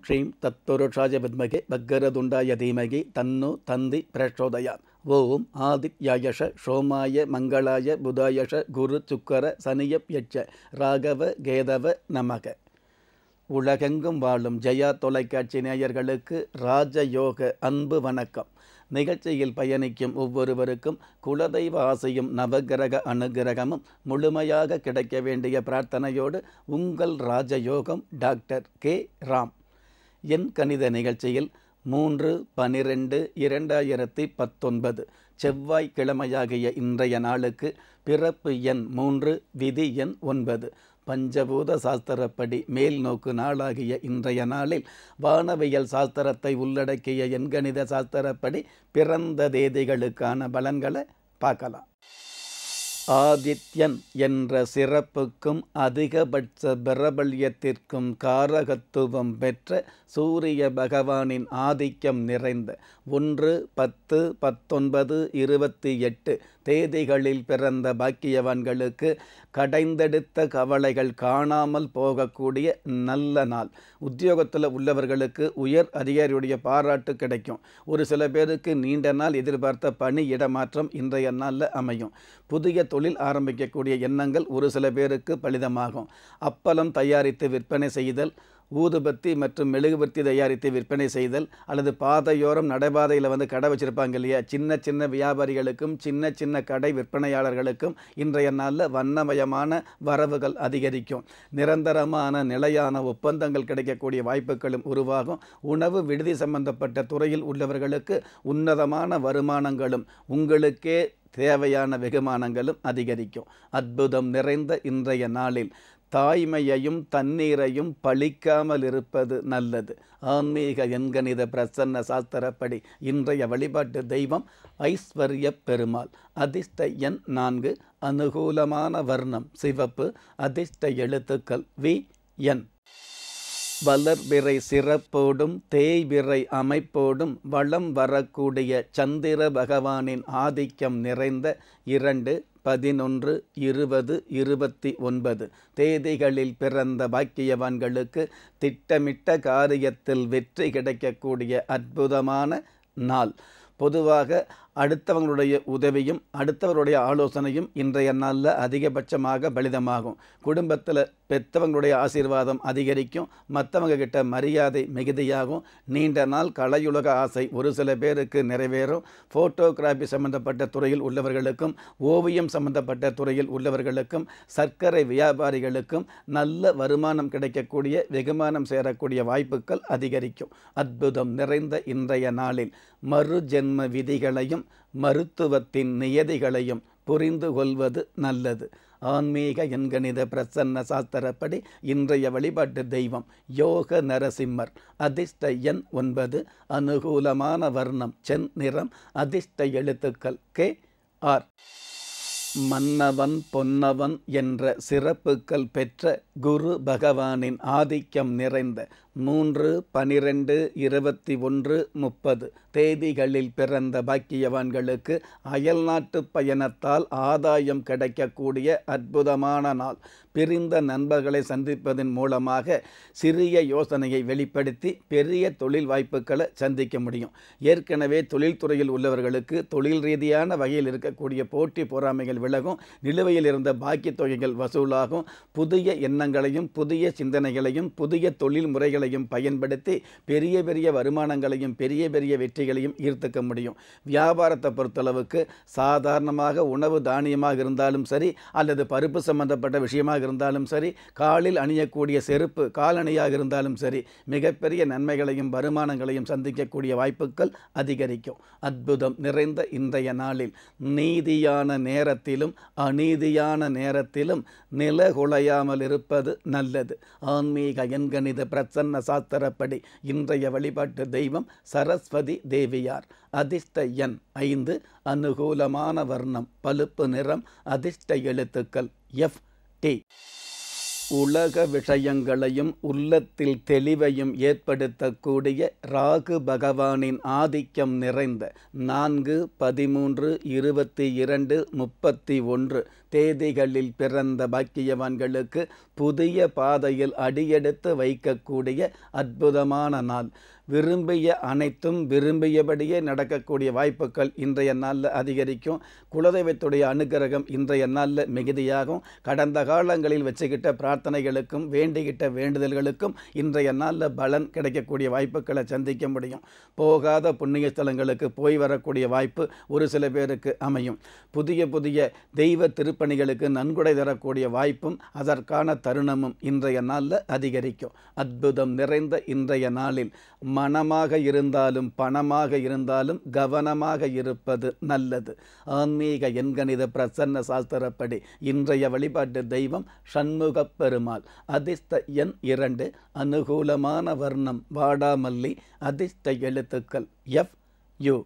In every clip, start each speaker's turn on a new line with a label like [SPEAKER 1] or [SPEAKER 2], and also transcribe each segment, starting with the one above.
[SPEAKER 1] ஸ்ரீம் தத்புருஷாய வித்மகே பக்கரதுண்டாய தீமகி தன்னு தந்தி பிரச்சோதயாத் ஓம் ஆதித்யாயஷ சோமாய மங்களாய புதாயஷ குரு சுக்கர சனியப் யட்ச ராகவ கேதவ நமக உலகெங்கும் வாழும் ஜெயா தொலைக்காட்சி நேயர்களுக்கு ராஜயோக அன்பு வணக்கம் நிகழ்ச்சியில் பயணிக்கும் ஒவ்வொருவருக்கும் குலதெய்வ ஆசையும் நவகிரக அனுகிரகமும் முழுமையாக கிடைக்க வேண்டிய பிரார்த்தனையோடு உங்கள் ராஜயோகம் டாக்டர் கே ராம் என் கணித நிகழ்ச்சியில் மூன்று பனிரெண்டு இரண்டாயிரத்தி பத்தொன்பது செவ்வாய் கிழமையாகிய இன்றைய நாளுக்கு பிறப்பு எண் மூன்று விதி எண் ஒன்பது பஞ்சபூத சாஸ்திரப்படி மேல் நோக்கு நாளாகிய இன்றைய நாளில் வானவியல் சாஸ்திரத்தை உள்ளடக்கிய எண்கணித சாஸ்திரப்படி பிறந்த தேதிகளுக்கான பலன்களை பார்க்கலாம் ஆதித்யன் என்ற சிறப்புக்கும் அதிகபட்ச பிரபல்யத்திற்கும் காரகத்துவம் பெற்ற சூரிய பகவானின் ஆதிக்கம் நிறைந்த ஒன்று பத்து பத்தொன்பது இருபத்தி எட்டு தேதிகளில் பிறந்த பாக்கியவான்களுக்கு கடைந்தெடுத்த கவலைகள் காணாமல் போகக்கூடிய நல்ல நாள் உத்தியோகத்தில் உள்ளவர்களுக்கு உயர் அதிகாரியுடைய பாராட்டு கிடைக்கும் ஒரு சில பேருக்கு நீண்ட நாள் எதிர்பார்த்த பணி இடமாற்றம் இன்றைய நாளில் அமையும் புதிய தொழில் ஆரம்பிக்கக்கூடிய எண்ணங்கள் ஒரு சில பேருக்கு பலிதமாகும் அப்பளம் தயாரித்து விற்பனை செய்தல் ஊதுபத்தி மற்றும் மெழுகுபத்தி தயாரித்து விற்பனை செய்தல் அல்லது பாதையோரம் நடைபாதையில் வந்து கடை வச்சுருப்பாங்க இல்லையா சின்ன சின்ன வியாபாரிகளுக்கும் சின்ன சின்ன கடை விற்பனையாளர்களுக்கும் இன்றைய நாளில் வண்ணமயமான வரவுகள் அதிகரிக்கும் நிரந்தரமான நிலையான ஒப்பந்தங்கள் கிடைக்கக்கூடிய வாய்ப்புகளும் உருவாகும் உணவு விடுதி சம்பந்தப்பட்ட துறையில் உள்ளவர்களுக்கு உன்னதமான வருமானங்களும் உங்களுக்கே தேவையான வெகுமானங்களும் அதிகரிக்கும் அற்புதம் நிறைந்த இன்றைய நாளில் தாய்மையையும் தண்ணீரையும் பழிக்காமல் இருப்பது நல்லது ஆன்மீக எண்கணித பிரசன்ன சாஸ்திரப்படி இன்றைய வழிபாட்டு தெய்வம் ஐஸ்வர்ய பெருமாள் அதிர்ஷ்ட எண் நான்கு அனுகூலமான வர்ணம் சிவப்பு அதிர்ஷ்ட எழுத்துக்கள் வி என் வளர்பிறை சிறப்போடும் தேய்பிறை அமைப்போடும் வளம் வரக்கூடிய சந்திர பகவானின் ஆதிக்கம் நிறைந்த இரண்டு பதினொன்று இருபது இருபத்தி ஒன்பது தேதிகளில் பிறந்த பாக்கியவான்களுக்கு திட்டமிட்ட காரியத்தில் வெற்றி கிடைக்கக்கூடிய அற்புதமான நாள் பொதுவாக அடுத்தவங்களுடைய உதவியும் அடுத்தவருடைய ஆலோசனையும் இன்றைய நாளில் அதிகபட்சமாக பலிதமாகும் குடும்பத்தில் பெற்றவங்களுடைய ஆசீர்வாதம் அதிகரிக்கும் மற்றவங்க கிட்ட மரியாதை மிகுதியாகும் நீண்ட நாள் கலையுலக ஆசை ஒரு சில பேருக்கு நிறைவேறும் ஃபோட்டோகிராஃபி சம்பந்தப்பட்ட துறையில் உள்ளவர்களுக்கும் ஓவியம் சம்பந்தப்பட்ட துறையில் உள்ளவர்களுக்கும் சர்க்கரை வியாபாரிகளுக்கும் நல்ல வருமானம் கிடைக்கக்கூடிய வெகுமானம் சேரக்கூடிய வாய்ப்புகள் அதிகரிக்கும் அற்புதம் நிறைந்த இன்றைய நாளில் மறு ஜென்ம விதிகளையும் மருத்துவத்தின் நியதிகளையும் புரிந்து கொள்வது நல்லது ஆன்மீக எண்கணித பிரசன்ன சாஸ்திரப்படி இன்றைய வழிபாட்டு தெய்வம் யோக நரசிம்மர் அதிர்ஷ்ட எண் ஒன்பது அனுகூலமான வர்ணம் சென் நிறம் அதிர்ஷ்ட எழுத்துக்கள் கே ஆர் மன்னவன் பொன்னவன் என்ற சிறப்புகள் பெற்ற குரு பகவானின் ஆதிக்கம் நிறைந்த மூன்று பனிரெண்டு இருபத்தி ஒன்று முப்பது தேதிகளில் பிறந்த பாக்கியவான்களுக்கு அயல்நாட்டு பயணத்தால் ஆதாயம் கிடைக்கக்கூடிய அற்புதமான நாள் பிரிந்த நண்பர்களை சந்திப்பதன் மூலமாக சிறிய யோசனையை வெளிப்படுத்தி பெரிய தொழில் வாய்ப்புகளை சந்திக்க முடியும் ஏற்கனவே தொழில்துறையில் உள்ளவர்களுக்கு தொழில் ரீதியான வகையில் இருக்கக்கூடிய போட்டி பொறாமைகள் விலகும் நிலுவையில் இருந்த பாக்கி தொகைகள் வசூலாகும் புதிய எண்ணங்களையும் புதிய சிந்தனைகளையும் புதிய தொழில் முறைகளையும் பயன்படுத்தி பெரிய பெரிய வருமானங்களையும் பெரிய பெரிய வெற்றிகளையும் ஈர்த்துக்க முடியும் வியாபாரத்தை பொறுத்தளவுக்கு சாதாரணமாக உணவு தானியமாக இருந்தாலும் சரி அல்லது பருப்பு சம்பந்தப்பட்ட விஷயமாக இருந்தாலும் சரி காலில் அணியக்கூடிய செருப்பு காலணியாக இருந்தாலும் சரி மிகப்பெரிய நன்மைகளையும் வருமானங்களையும் சந்திக்கக்கூடிய வாய்ப்புகள் அதிகரிக்கும் அற்புதம் நிறைந்த இன்றைய நாளில் நீதியான நேரத்திலும் அநீதியான நேரத்திலும் நிலகுலையாமல் இருப்பது நல்லது ஆன்மீக எண்கணித பிரசன்ன சாஸ்திரப்படி இன்றைய வழிபாட்டு தெய்வம் சரஸ்வதி தேவியார் அதிர்ஷ்ட எண் ஐந்து அனுகூலமான வர்ணம் பழுப்பு நிறம் அதிர்ஷ்ட எழுத்துக்கள் எஃப் டி உலக விஷயங்களையும் உள்ளத்தில் தெளிவையும் ஏற்படுத்தக்கூடிய ராகு பகவானின் ஆதிக்கம் நிறைந்த நான்கு பதிமூன்று இருபத்தி இரண்டு முப்பத்தி ஒன்று தேதிகளில் பிறந்த பாக்கியவான்களுக்கு புதிய பாதையில் அடியெடுத்து வைக்கக்கூடிய அற்புதமான நாள் விரும்பிய அனைத்தும் விரும்பியபடியே நடக்கக்கூடிய வாய்ப்புகள் இன்றைய நாளில் அதிகரிக்கும் குலதெய்வத்துடைய அனுகிரகம் இன்றைய நாளில் மிகுதியாகும் கடந்த காலங்களில் வச்சுக்கிட்ட பிரார்த்தனைகளுக்கும் வேண்டிக்கிட்ட வேண்டுதல்களுக்கும் இன்றைய நாளில் பலன் கிடைக்கக்கூடிய வாய்ப்புகளை சந்திக்க முடியும் போகாத புண்ணிய ஸ்தலங்களுக்கு போய் வரக்கூடிய வாய்ப்பு ஒரு சில பேருக்கு அமையும் புதிய புதிய தெய்வ திருப்பணிகளுக்கு நன்கொடை தரக்கூடிய வாய்ப்பும் அதற்கான தருணமும் இன்றைய நாளில் அதிகரிக்கும் அற்புதம் நிறைந்த இன்றைய நாளில் மனமாக இருந்தாலும் பணமாக இருந்தாலும் கவனமாக இருப்பது நல்லது ஆன்மீக எண்கணித பிரசன்ன சாஸ்திரப்படி இன்றைய வழிபாட்டு தெய்வம் சண்முகப் பெருமாள் அதிர்ஷ்ட எண் இரண்டு அனுகூலமான வர்ணம் வாடாமல்லி அதிர்ஷ்ட எழுத்துக்கள் எஃப் யு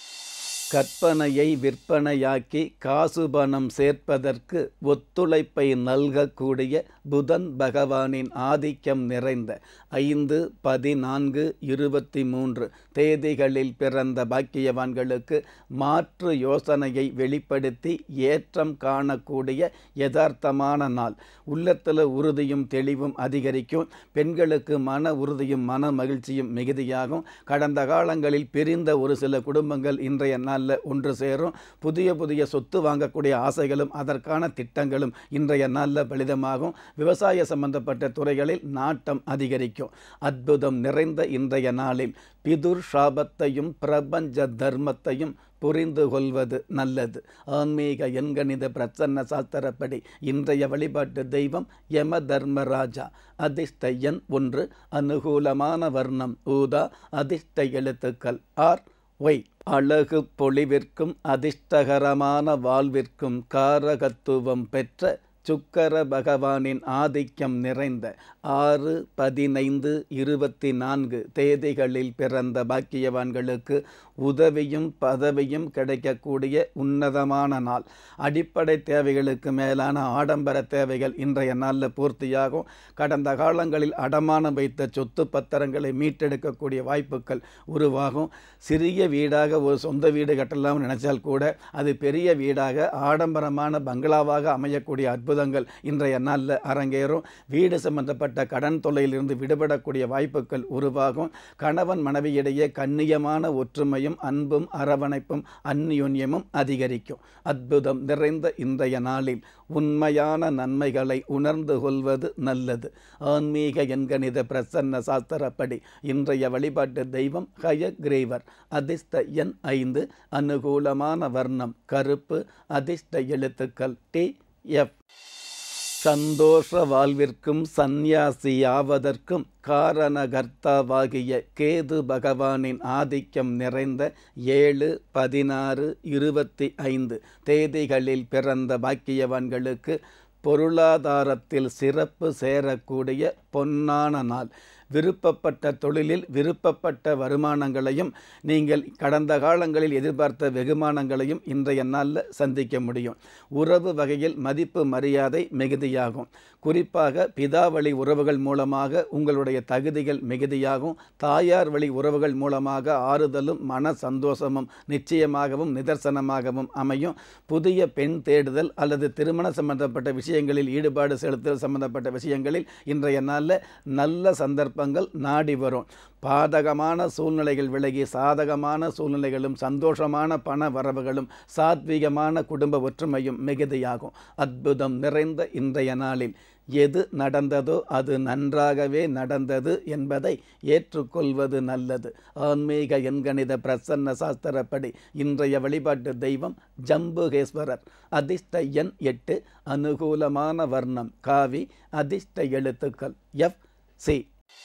[SPEAKER 1] கற்பனையை விற்பனையாக்கி காசு பணம் சேர்ப்பதற்கு ஒத்துழைப்பை நல்கக்கூடிய புதன் பகவானின் ஆதிக்கம் நிறைந்த ஐந்து பதினான்கு இருபத்தி மூன்று தேதிகளில் பிறந்த பாக்கியவான்களுக்கு மாற்று யோசனையை வெளிப்படுத்தி ஏற்றம் காணக்கூடிய யதார்த்தமான நாள் உள்ளத்தில் உறுதியும் தெளிவும் அதிகரிக்கும் பெண்களுக்கு மன உறுதியும் மன மகிழ்ச்சியும் மிகுதியாகும் கடந்த காலங்களில் பிரிந்த ஒரு சில குடும்பங்கள் இன்றைய நாளில் ஒன்று சேரும் புதிய புதிய சொத்து வாங்கக்கூடிய ஆசைகளும் அதற்கான திட்டங்களும் இன்றைய நாளில் பலிதமாகும் விவசாய சம்பந்தப்பட்ட துறைகளில் நாட்டம் அதிகரிக்கும் அற்புதம் நிறைந்த இன்றைய நாளில் பிதுர் சாபத்தையும் பிரபஞ்ச தர்மத்தையும் புரிந்து கொள்வது நல்லது ஆன்மீக எண்கணித பிரசன்ன சாஸ்திரப்படி இன்றைய வழிபாட்டு தெய்வம் யம தர்மராஜா அதிர்ஷ்ட எண் ஒன்று அனுகூலமான வர்ணம் ஊதா அதிர்ஷ்ட எழுத்துக்கள் ஆர் ஒய் அழகு பொலிவிற்கும் அதிர்ஷ்டகரமான வாழ்விற்கும் காரகத்துவம் பெற்ற சுக்கர பகவானின் ஆதிக்கம் நிறைந்த ஆறு பதினைந்து இருபத்தி நான்கு தேதிகளில் பிறந்த பாக்கியவான்களுக்கு உதவியும் பதவியும் கிடைக்கக்கூடிய உன்னதமான நாள் அடிப்படை தேவைகளுக்கு மேலான ஆடம்பர தேவைகள் இன்றைய நாளில் பூர்த்தியாகும் கடந்த காலங்களில் அடமானம் வைத்த சொத்து பத்திரங்களை மீட்டெடுக்கக்கூடிய வாய்ப்புகள் உருவாகும் சிறிய வீடாக ஒரு சொந்த வீடு கட்டலாம்னு நினைச்சால் கூட அது பெரிய வீடாக ஆடம்பரமான பங்களாவாக அமையக்கூடிய அற்புதங்கள் இன்றைய நாளில் அரங்கேறும் வீடு சம்பந்தப்பட்ட கடன் தொல்லையிலிருந்து விடுபடக்கூடிய வாய்ப்புகள் உருவாகும் கணவன் மனைவியிடையே கண்ணியமான ஒற்றுமையும் அன்பும் அரவணைப்பும் அந்யோன்யமும் அதிகரிக்கும் அற்புதம் நிறைந்த இன்றைய நாளில் உண்மையான நன்மைகளை உணர்ந்து கொள்வது நல்லது ஆன்மீக எண்கணித பிரசன்ன சாஸ்திரப்படி இன்றைய வழிபாட்டு தெய்வம் ஹயக்ரீவர் அதிர்ஷ்ட எண் ஐந்து அனுகூலமான வர்ணம் கருப்பு அதிர்ஷ்ட எழுத்துக்கள் டி எஃப் சந்தோஷ வாழ்விற்கும் சந்நியாசியாவதற்கும் காரணகர்த்தாவாகிய கேது பகவானின் ஆதிக்கம் நிறைந்த ஏழு பதினாறு இருபத்தி ஐந்து தேதிகளில் பிறந்த பாக்கியவான்களுக்கு பொருளாதாரத்தில் சிறப்பு சேரக்கூடிய பொன்னான நாள் விருப்பப்பட்ட தொழிலில் விருப்பப்பட்ட வருமானங்களையும் நீங்கள் கடந்த காலங்களில் எதிர்பார்த்த வெகுமானங்களையும் இன்றைய நாளில் சந்திக்க முடியும் உறவு வகையில் மதிப்பு மரியாதை மிகுதியாகும் குறிப்பாக பிதாவளி உறவுகள் மூலமாக உங்களுடைய தகுதிகள் மிகுதியாகும் தாயார் வழி உறவுகள் மூலமாக ஆறுதலும் மன சந்தோஷமும் நிச்சயமாகவும் நிதர்சனமாகவும் அமையும் புதிய பெண் தேடுதல் அல்லது திருமண சம்பந்தப்பட்ட விஷயங்களில் ஈடுபாடு செலுத்துதல் சம்பந்தப்பட்ட விஷயங்களில் இன்றைய நாளில் நல்ல சந்தர்ப்பங்கள் நாடி வரும் பாதகமான சூழ்நிலைகள் விலகி சாதகமான சூழ்நிலைகளும் சந்தோஷமான பண வரவுகளும் சாத்வீகமான குடும்ப ஒற்றுமையும் மிகுதியாகும் அற்புதம் நிறைந்த இன்றைய நாளில் எது நடந்ததோ அது நன்றாகவே நடந்தது என்பதை ஏற்றுக்கொள்வது நல்லது ஆன்மீக எண்கணித பிரசன்ன சாஸ்திரப்படி இன்றைய வழிபாட்டு தெய்வம் ஜம்புகேஸ்வரர் அதிர்ஷ்ட எண் எட்டு அனுகூலமான வர்ணம் காவி அதிர்ஷ்ட எழுத்துக்கள் எஃப் சி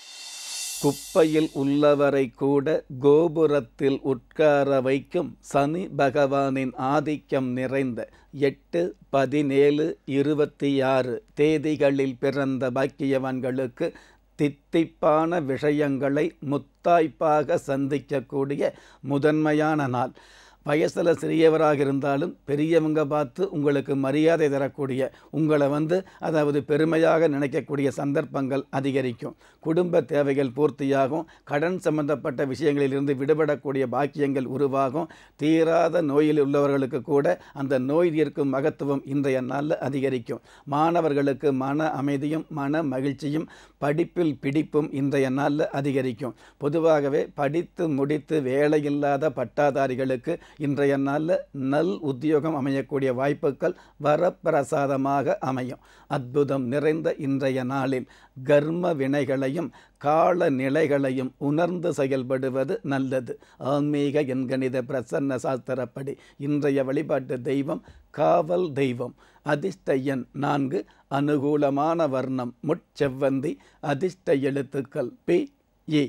[SPEAKER 1] குப்பையில் உள்ளவரை கூட கோபுரத்தில் உட்கார வைக்கும் சனி பகவானின் ஆதிக்கம் நிறைந்த எட்டு பதினேழு இருபத்தி ஆறு தேதிகளில் பிறந்த பாக்கியவான்களுக்கு தித்திப்பான விஷயங்களை முத்தாய்ப்பாக சந்திக்கக்கூடிய முதன்மையான நாள் வயசில் சிறியவராக இருந்தாலும் பெரியவங்க பார்த்து உங்களுக்கு மரியாதை தரக்கூடிய உங்களை வந்து அதாவது பெருமையாக நினைக்கக்கூடிய சந்தர்ப்பங்கள் அதிகரிக்கும் குடும்ப தேவைகள் பூர்த்தியாகும் கடன் சம்பந்தப்பட்ட விஷயங்களிலிருந்து விடுபடக்கூடிய பாக்கியங்கள் உருவாகும் தீராத நோயில் உள்ளவர்களுக்கு கூட அந்த நோய் தீர்க்கும் மகத்துவம் இன்றைய நாளில் அதிகரிக்கும் மாணவர்களுக்கு மன அமைதியும் மன மகிழ்ச்சியும் படிப்பில் பிடிப்பும் இன்றைய நாளில் அதிகரிக்கும் பொதுவாகவே படித்து முடித்து வேலையில்லாத பட்டாதாரிகளுக்கு இன்றைய நாளில் நல் உத்தியோகம் அமையக்கூடிய வாய்ப்புகள் வரப்பிரசாதமாக அமையும் அற்புதம் நிறைந்த இன்றைய நாளில் கர்ம வினைகளையும் கால நிலைகளையும் உணர்ந்து செயல்படுவது நல்லது ஆன்மீக எண்கணித பிரசன்ன சாஸ்திரப்படி இன்றைய வழிபாட்டு தெய்வம் காவல் தெய்வம் அதிர்ஷ்ட எண் நான்கு அனுகூலமான வர்ணம் முட்செவ்வந்தி அதிர்ஷ்ட எழுத்துக்கள் பி ஏ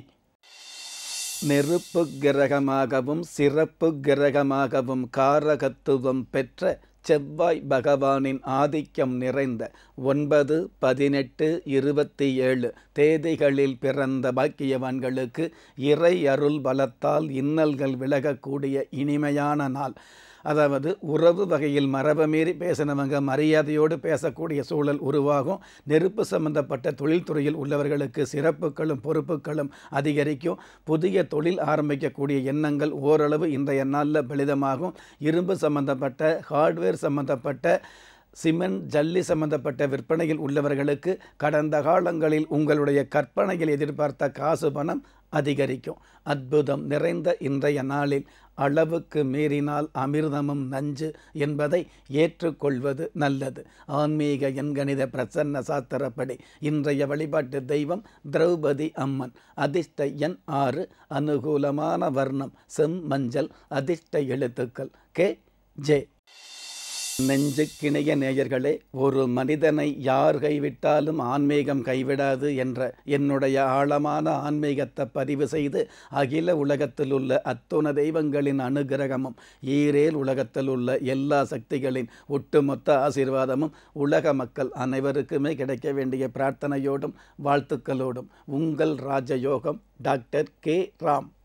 [SPEAKER 1] நெருப்பு கிரகமாகவும் சிறப்பு கிரகமாகவும் காரகத்துவம் பெற்ற செவ்வாய் பகவானின் ஆதிக்கம் நிறைந்த ஒன்பது பதினெட்டு இருபத்தி ஏழு தேதிகளில் பிறந்த பாக்கியவான்களுக்கு இறை அருள் பலத்தால் இன்னல்கள் விலகக்கூடிய இனிமையான நாள் அதாவது உறவு வகையில் மரபை மீறி பேசினவங்க மரியாதையோடு பேசக்கூடிய சூழல் உருவாகும் நெருப்பு சம்பந்தப்பட்ட தொழில்துறையில் உள்ளவர்களுக்கு சிறப்புகளும் பொறுப்புகளும் அதிகரிக்கும் புதிய தொழில் ஆரம்பிக்கக்கூடிய எண்ணங்கள் ஓரளவு இன்றைய நாளில் பலிதமாகும் இரும்பு சம்பந்தப்பட்ட ஹார்ட்வேர் சம்பந்தப்பட்ட சிமெண்ட் ஜல்லி சம்பந்தப்பட்ட விற்பனையில் உள்ளவர்களுக்கு கடந்த காலங்களில் உங்களுடைய கற்பனையில் எதிர்பார்த்த காசு பணம் அதிகரிக்கும் அற்புதம் நிறைந்த இன்றைய நாளில் அளவுக்கு மீறினால் அமிர்தமும் நஞ்சு என்பதை ஏற்றுக்கொள்வது நல்லது ஆன்மீக எண்கணித பிரசன்ன சாஸ்திரப்படி இன்றைய வழிபாட்டு தெய்வம் திரௌபதி அம்மன் அதிர்ஷ்ட எண் ஆறு அனுகூலமான வர்ணம் செம் மஞ்சள் அதிர்ஷ்ட எழுத்துக்கள் கே ஜே நெஞ்சுக்கிணைய நேயர்களே ஒரு மனிதனை யார் கைவிட்டாலும் ஆன்மீகம் கைவிடாது என்ற என்னுடைய ஆழமான ஆன்மீகத்தை பதிவு செய்து அகில உலகத்தில் உள்ள அத்துண தெய்வங்களின் அனுகிரகமும் ஈரேல் உலகத்தில் உள்ள எல்லா சக்திகளின் ஒட்டுமொத்த ஆசீர்வாதமும் உலக மக்கள் அனைவருக்குமே கிடைக்க வேண்டிய பிரார்த்தனையோடும் வாழ்த்துக்களோடும் உங்கள் ராஜயோகம் டாக்டர் கே ராம்